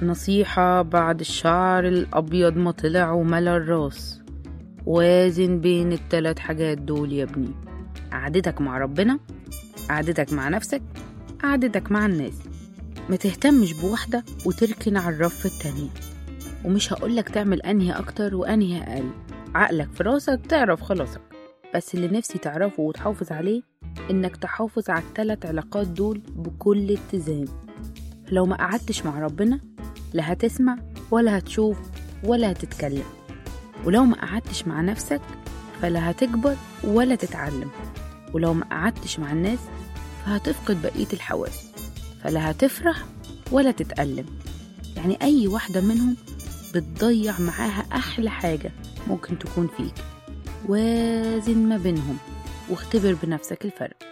نصيحة بعد الشعر الأبيض ما طلع وملا الراس وازن بين التلات حاجات دول يا ابني قعدتك مع ربنا قعدتك مع نفسك قعدتك مع الناس ما تهتمش بواحدة وتركن على الرف التانية ومش هقولك تعمل أنهي أكتر وأنهي أقل عقلك في راسك تعرف خلاصك بس اللي نفسي تعرفه وتحافظ عليه إنك تحافظ على التلات علاقات دول بكل اتزان لو ما قعدتش مع ربنا لا هتسمع ولا هتشوف ولا هتتكلم ولو ما قعدتش مع نفسك فلا هتكبر ولا تتعلم ولو ما قعدتش مع الناس فهتفقد بقية الحواس فلا هتفرح ولا تتألم يعني أي واحدة منهم بتضيع معاها أحلى حاجة ممكن تكون فيك وازن ما بينهم واختبر بنفسك الفرق